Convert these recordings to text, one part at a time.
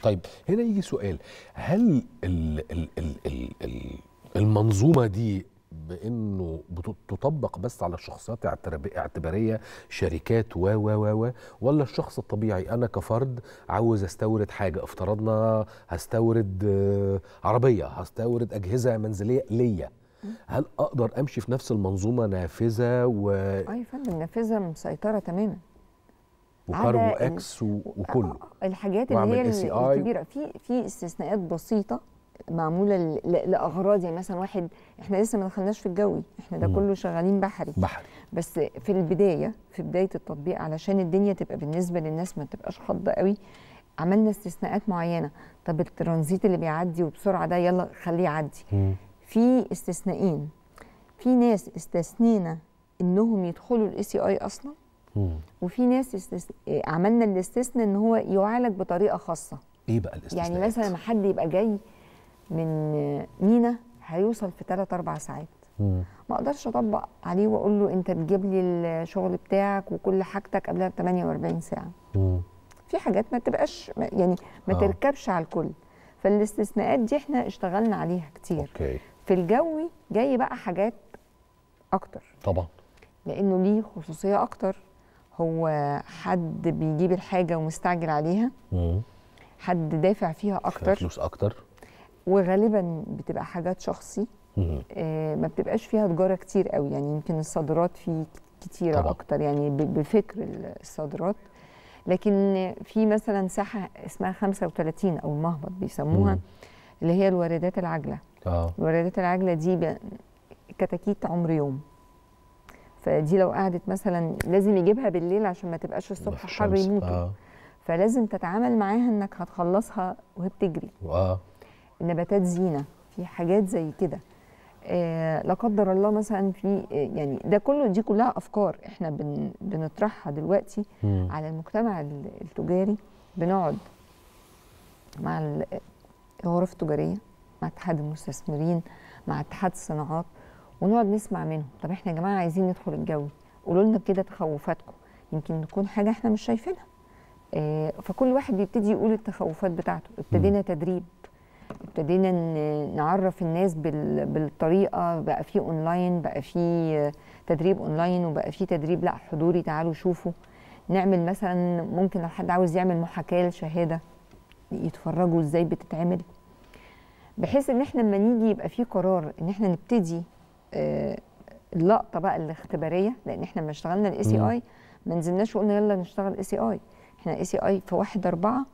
طيب هنا يجي سؤال هل ال ال ال ال ال المنظومه دي بانه بت- تطبق بس على الشخصيات اعتراب- اعتباريه شركات و و و و ولا الشخص الطبيعي انا كفرد عاوز استورد حاجه افترضنا هستورد آه، عربيه هستورد اجهزه منزليه ليا هل اقدر امشي في نفس المنظومه نافذه و... اه يا فندم نافذه مسيطره تماما وكاربو على ال- اكس و... وكله آه، الحاجات اللي وأعمل هي SCI. ال- الكبيره في في استثناءات بسيطه معموله ل- ل- لاغراض يعني مثلا واحد احنا لسه ما دخلناش في الجوي احنا ده مم. كله شغالين بحري بحري بس في البدايه في بدايه التطبيق علشان الدنيا تبقى بالنسبه للناس ما تبقاش خضه قوي عملنا استثناءات معينه طب الترانزيت اللي بيعدي وبسرعه ده يلا خليه يعدي في استثنائين في ناس استثنينا انهم يدخلوا الاي سي اي اصلا مم. وفي ناس استث... آه، عملنا الاستثناء ان هو يعالج بطريقه خاصه ايه بقى الاستثناءات يعني مثلا لما حد يبقى جاي من آه، مينا هيوصل في 3 4 ساعات مم. ما اقدرش اطبق عليه واقول له انت تجيب لي الشغل بتاعك وكل حاجتك قبلها ب 48 ساعه مم. في حاجات ما تبقاش ما- يعني ما آه. تركبش على الكل فالاستثناءات دي احنا اشتغلنا عليها كتير اوكي في الجوي جاي بقى حاجات اكتر طبعا لانه ليه خصوصيه اكتر هو حد بيجيب الحاجه ومستعجل عليها مم. حد دافع فيها فيها اكتر فلوس اكتر وغالبا بتبقى حاجات شخصي مم. آه، ما بتبقاش فيها تجاره كتير قوي يعني يمكن الصادرات فيه كتيره طبعا. اكتر يعني ب- بفكر الصادرات لكن في مثلا ساحه اسمها 35 او المهبط بيسموها مم. اللي هي الواردات العاجله اه الواردات العاجله دي ب- كتاكيت عمر يوم فدي لو قعدت مثلا لازم يجيبها بالليل عشان ما تبقاش الصبح في حر الشمس. يموتوا اه فلازم تتعامل معاها انك هتخلصها وهي بتجري اه نباتات زينه في حاجات زي كده آه لا قدر الله مثلا في آه يعني ده كله دي كلها افكار احنا بن بنطرحها دلوقتي مم. على المجتمع ال- التجاري بنقعد مع ال- الغرف التجاريه مع اتحاد المستثمرين مع اتحاد الصناعات ونقعد نسمع منهم طب احنا يا جماعه عايزين ندخل الجو قولوا لنا كده تخوفاتكم يمكن تكون حاجه احنا مش شايفينها آه، فكل واحد بيبتدي يقول التخوفات بتاعته ابتدينا تدريب ابتدينا ن- نعرف الناس بال- بالطريقه بقى في اونلاين بقى في آه، تدريب اونلاين وبقى في تدريب لا حضوري تعالوا شوفوا نعمل مثلا ممكن لو حد عاوز يعمل محاكاه لشهاده يتفرجوا ازاي بتتعمل بحيث ان احنا لما نيجي يبقى في قرار ان احنا نبتدي آه، اللقطه بقى الاختباريه لان احنا لما اشتغلنا الاي سي مم. اي ما نزلناش وقلنا يلا نشتغل اي سي اي احنا اي سي اي في 1 4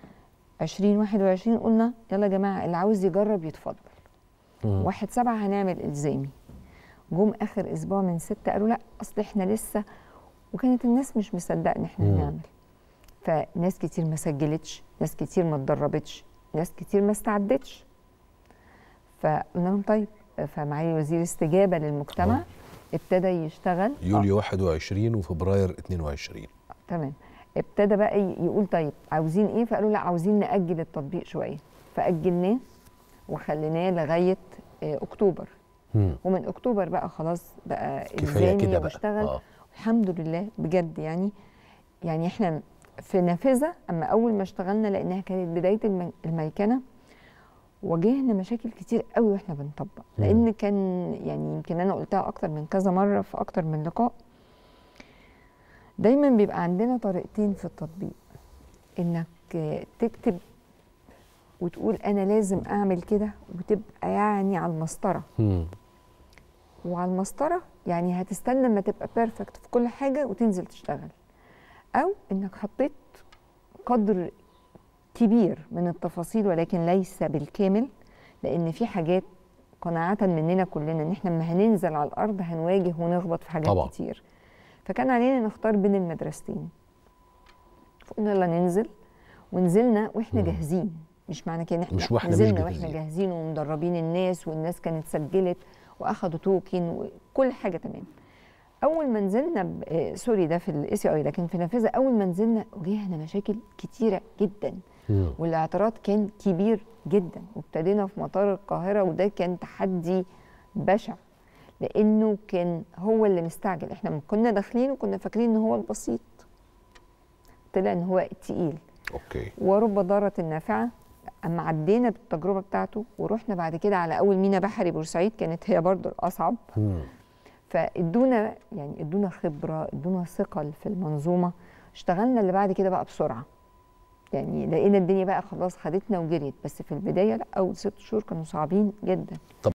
2021 قلنا يلا يا جماعه اللي عاوز يجرب يتفضل مم. واحد سبعة هنعمل الزامي جم اخر اسبوع من ستة قالوا لا اصل احنا لسه وكانت الناس مش مصدقه ان احنا مم. هنعمل فناس كتير ما سجلتش ناس كتير ما اتدربتش ناس كتير ما استعدتش فقلنا لهم طيب فمعالي وزير استجابه للمجتمع ابتدى يشتغل يوليو 21 وفبراير 22 تمام ابتدى بقى ي- يقول طيب عاوزين ايه فقالوا لا عاوزين نأجل التطبيق شويه فأجلناه وخليناه لغايه آه، اكتوبر مم. ومن اكتوبر بقى خلاص بقى كفايه الزامي كده بقى واشتغل اه الحمد لله بجد يعني يعني احنا في نافذه اما اول ما اشتغلنا لانها كانت بدايه الم- الميكنه واجهنا مشاكل كتير قوي واحنا بنطبق مم. لان كان يعني يمكن انا قلتها اكتر من كذا مره في اكتر من لقاء دايما بيبقى عندنا طريقتين في التطبيق انك آه، تكتب وتقول انا لازم اعمل كده وتبقى يعني على المسطره مم. وعلى المسطره يعني هتستنى لما تبقى بيرفكت في كل حاجه وتنزل تشتغل او انك حطيت قدر كبير من التفاصيل ولكن ليس بالكامل لان في حاجات قناعة مننا كلنا ان احنا لما هننزل على الارض هنواجه ونخبط في حاجات طبعا. طبعا. كتير فكان علينا نختار بين المدرستين فقلنا يلا ننزل ونزلنا واحنا مم. جاهزين مش معنى كده ان احنا مش واحنا مش نزلنا جاهزين. واحنا جاهزين ومدربين الناس والناس كانت سجلت واخدوا توكن وكل حاجه تمام اول ما نزلنا ب... آه سوري ده في الاي سي اي لكن في نافذه اول ما نزلنا واجهنا مشاكل كتيره جدا مم. والاعتراض كان كبير جدا وابتدينا في مطار القاهره وده كان تحدي بشع لانه كان هو اللي مستعجل احنا كنا داخلين وكنا فاكرين ان هو البسيط طلع ان هو التقيل اوكي ورب ضارة نافعة اما عدينا بالتجربه بتاعته ورحنا بعد كده على اول مينا بحري بورسعيد كانت هي برضو الاصعب مم. فادونا يعني ادونا خبره ادونا ثقل في المنظومه اشتغلنا اللي بعد كده بقى بسرعه يعني لقينا الدنيا بقى خلاص خدتنا وجريت بس في البدايه لا اول ست شهور كانوا صعبين جدا